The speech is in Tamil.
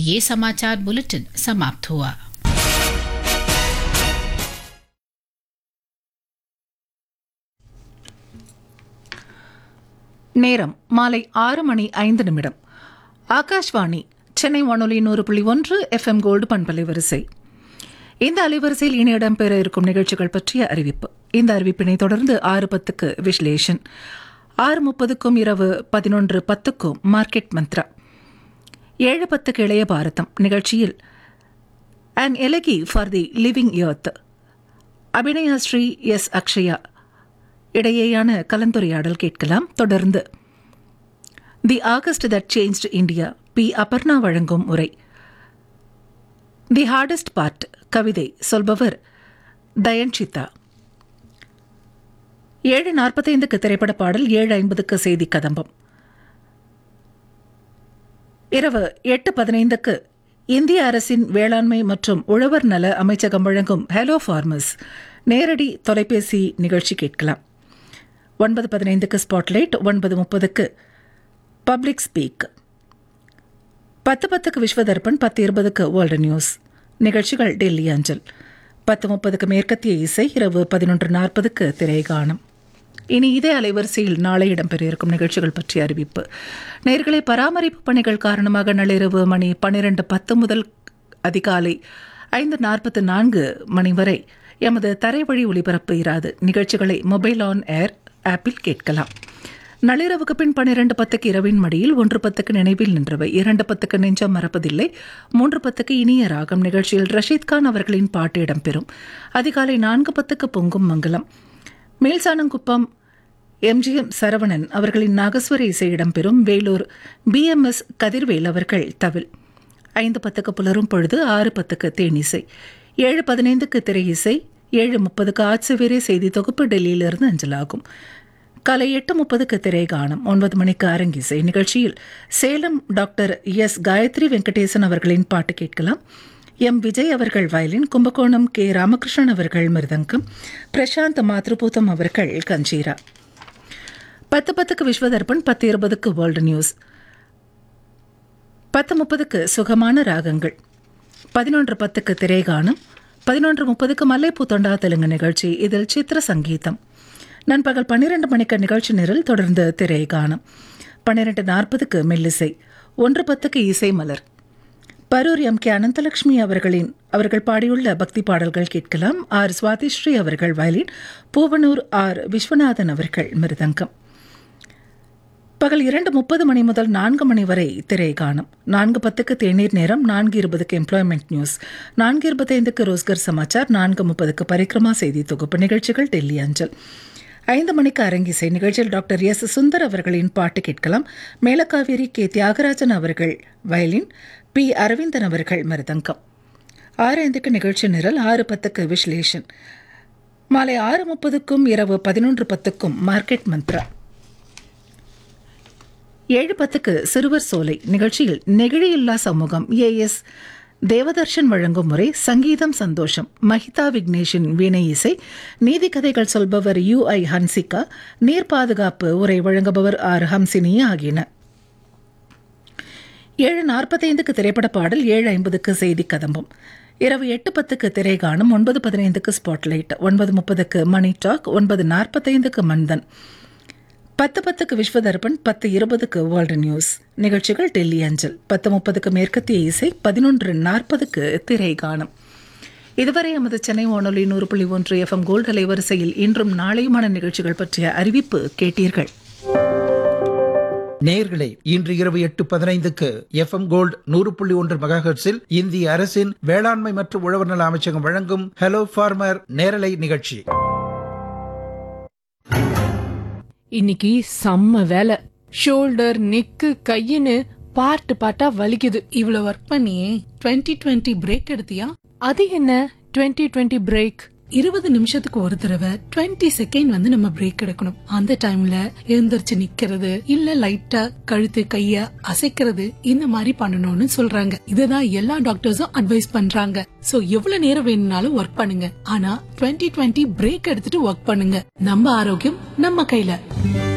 ये समाचार बुलेटिन समाप्त हुआ நேரம் மாலை ஆறு மணி ஐந்து நிமிடம் ஆகாஷ்வாணி சென்னை வானொலி நூறு புள்ளி ஒன்று எஃப்எம் கோல்டு பண்பலை வரிசை இந்த அலைவரிசையில் இனி இடம்பெற இருக்கும் நிகழ்ச்சிகள் பற்றிய அறிவிப்பு இந்த அறிவிப்பினை தொடர்ந்து ஆறு பத்துக்கு விஸ்லேஷன் ஆறு முப்பதுக்கும் இரவு பதினொன்று பத்துக்கும் மார்க்கெட் மந்த்ரா ஏழு பத்துக்கு இளைய பாரதம் நிகழ்ச்சியில் an elegy for the living earth Abhinaya Sri S Akshaya இடையேயான கலந்துரையாடல் கேட்கலாம் தொடர்ந்து the August that changed India P Aparna வழங்கும் உரை தி ஹார்டஸ்ட் பார்ட் கவிதை சொல்பவர் தயன்சிதா ஏழு நாற்பத்தைந்துக்கு திரைப்பட பாடல் ஏழு ஐம்பதுக்கு செய்தி கதம்பம் இரவு எட்டு பதினைந்துக்கு இந்திய அரசின் வேளாண்மை மற்றும் உழவர் நல அமைச்சகம் வழங்கும் ஹலோ ஃபார்மர்ஸ் நேரடி தொலைபேசி நிகழ்ச்சி கேட்கலாம் ஒன்பது பதினைந்துக்கு ஸ்பாட்லைட் ஒன்பது முப்பதுக்கு பப்ளிக் ஸ்பீக் பத்து பத்துக்கு விஸ்வதர்பன் பத்து இருபதுக்கு வேர்ல்டு நியூஸ் நிகழ்ச்சிகள் டெல்லி அஞ்சல் பத்து முப்பதுக்கு மேற்கத்திய இசை இரவு பதினொன்று நாற்பதுக்கு திரைகானம் இனி இதே அலைவரிசையில் நாளை இடம்பெற இருக்கும் நிகழ்ச்சிகள் பற்றிய அறிவிப்பு நேர்களை பராமரிப்பு பணிகள் காரணமாக நள்ளிரவு மணி பன்னிரண்டு பத்து முதல் அதிகாலை ஐந்து நாற்பத்து நான்கு மணி வரை எமது தரைவழி ஒளிபரப்பு இராது நிகழ்ச்சிகளை மொபைல் ஆன் ஏர் ஆப்பில் கேட்கலாம் நள்ளிரவுக்கு பின் பன்னிரண்டு பத்துக்கு இரவின் மடியில் ஒன்று பத்துக்கு நினைவில் நின்றவை இரண்டு பத்துக்கு நெஞ்சம் மறப்பதில்லை மூன்று பத்துக்கு இனிய ராகம் நிகழ்ச்சியில் ரஷீத் கான் அவர்களின் பாட்டு இடம்பெறும் அதிகாலை நான்கு பத்துக்கு பொங்கும் மங்கலம் மேல்சானங்குப்பம் எம்ஜிஎம் சரவணன் அவர்களின் நாகஸ்வர இசை இடம்பெறும் வேலூர் பிஎம்எஸ் கதிர்வேல் அவர்கள் தவில் ஐந்து பத்துக்கு புலரும் பொழுது ஆறு பத்துக்கு தேனிசை ஏழு பதினைந்துக்கு திரை இசை ஏழு முப்பதுக்கு ஆட்சிவேரே செய்தி தொகுப்பு டெல்லியிலிருந்து அஞ்சலாகும் காலை எட்டு முப்பதுக்கு திரைகானம் ஒன்பது மணிக்கு அரங்கிசை நிகழ்ச்சியில் சேலம் டாக்டர் எஸ் காயத்ரி வெங்கடேசன் அவர்களின் பாட்டு கேட்கலாம் எம் விஜய் அவர்கள் வயலின் கும்பகோணம் கே ராமகிருஷ்ணன் அவர்கள் மிருதங்கம் பிரசாந்த் மாத்ருபூதம் அவர்கள் கஞ்சீரா பத்து பத்துக்கு விஸ்வதர்பன் பத்து இருபதுக்கு வேர்ல்டு நியூஸ் பத்து முப்பதுக்கு சுகமான ராகங்கள் பதினொன்று பத்துக்கு திரைகானம் பதினொன்று முப்பதுக்கு மல்லைப்பூ தொண்டா தெலுங்கு நிகழ்ச்சி இதில் சித்திர சங்கீதம் நண்பகல் பன்னிரண்டு மணிக்கு நிகழ்ச்சி நிரல் தொடர்ந்து திரைகானம் பன்னிரண்டு நாற்பதுக்கு மெல்லிசை ஒன்று பத்துக்கு இசை மலர் பரூர் எம் கே அனந்தலட்சுமி அவர்களின் அவர்கள் பாடியுள்ள பக்தி பாடல்கள் கேட்கலாம் ஆர் சுவாதிஸ்ரீ அவர்கள் வயலின் பூவனூர் ஆர் விஸ்வநாதன் அவர்கள் மிருதங்கம் பகல் இரண்டு முப்பது மணி முதல் நான்கு மணி வரை திரை காணும் நான்கு பத்துக்கு தேநீர் நேரம் நான்கு இருபதுக்கு எம்ப்ளாய்மெண்ட் நியூஸ் நான்கு இருபத்தைந்துக்கு ரோஸ்கர் சமாச்சார் நான்கு முப்பதுக்கு பரிக்ரமா செய்தி தொகுப்பு நிகழ்ச்சிகள் டெல்லி அஞ்சல் ஐந்து மணிக்கு அரங்கிசை நிகழ்ச்சியில் டாக்டர் எஸ் சுந்தர் அவர்களின் பாட்டு கேட்கலாம் மேலக்காவேரி கே தியாகராஜன் அவர்கள் வயலின் பி அரவிந்தன் அவர்கள் மருதங்கம் ஆறு ஐந்துக்கு நிகழ்ச்சி நிரல் ஆறு பத்துக்கு விஸ்லேஷன் மாலை ஆறு முப்பதுக்கும் இரவு பதினொன்று பத்துக்கும் மார்க்கெட் மந்த்ரா ஏழு பத்துக்கு சிறுவர் சோலை நிகழ்ச்சியில் நெகிழியில்லா சமூகம் ஏஎஸ் தேவதர்ஷன் வழங்கும் முறை சங்கீதம் சந்தோஷம் மஹிதா விக்னேஷின் வீணை இசை நீதி கதைகள் சொல்பவர் யு ஐ ஹன்சிகா நீர் பாதுகாப்பு உரை வழங்குபவர் ஆர் ஹம்சினி ஆகியன ஏழு நாற்பத்தைந்துக்கு திரைப்பட பாடல் ஏழு ஐம்பதுக்கு செய்தி கதம்பம் இரவு எட்டு பத்துக்கு திரைகாணும் ஒன்பது பதினைந்துக்கு ஸ்பாட்லைட் ஒன்பது முப்பதுக்கு மணி டாக் ஒன்பது நாற்பத்தைந்துக்கு மந்தன் பத்து பத்துக்கு விஸ்வதர்பன் பத்து இருபதுக்கு வேர்ல்டு நியூஸ் நிகழ்ச்சிகள் டெல்லி அஞ்சல் பத்து முப்பதுக்கு மேற்கத்திய இசை பதினொன்று நாற்பதுக்கு திரை காணும் இதுவரை எமது சென்னை வானொலி நூறு புள்ளி ஒன்று எஃப்எம் கோல்டு அலைவரிசையில் இன்றும் நாளையுமான நிகழ்ச்சிகள் பற்றிய அறிவிப்பு கேட்டீர்கள் நேயர்களே இன்று இரவு எட்டு பதினைந்துக்கு எஃப்எம் கோல்டு நூறு புள்ளி ஒன்று மெகாஹெர்ட்ஸில் இந்திய அரசின் வேளாண்மை மற்றும் உழவர் நல அமைச்சகம் வழங்கும் ஹலோ ஃபார்மர் நேரலை நிகழ்ச்சி இன்னைக்கு செம்ம வேலை ஷோல்டர் நெக்கு கையின்னு பார்ட் பார்ட்டா வலிக்குது இவ்வளவு ஒர்க் பண்ணி 2020 டுவெண்ட்டி பிரேக் எடுத்தியா அது என்ன 2020 டுவெண்ட்டி பிரேக் இருபது நிமிஷத்துக்கு ஒரு தடவை 20 செகண்ட் வந்து நம்ம பிரேக் எடுக்கணும் அந்த டைம்ல எழுந்திருச்சு நிக்கிறது இல்ல லைட்டா கழுத்து கைய அசைக்கிறது இந்த மாதிரி பண்ணணும்னு சொல்றாங்க இதுதான் எல்லா டாக்டர்ஸும் அட்வைஸ் பண்றாங்க சோ எவ்வளவு நேரம் வேணும்னாலும் ஒர்க் பண்ணுங்க ஆனா 2020 டுவெண்ட்டி பிரேக் எடுத்துட்டு ஒர்க் பண்ணுங்க நம்ம ஆரோக்கியம் நம்ம கையில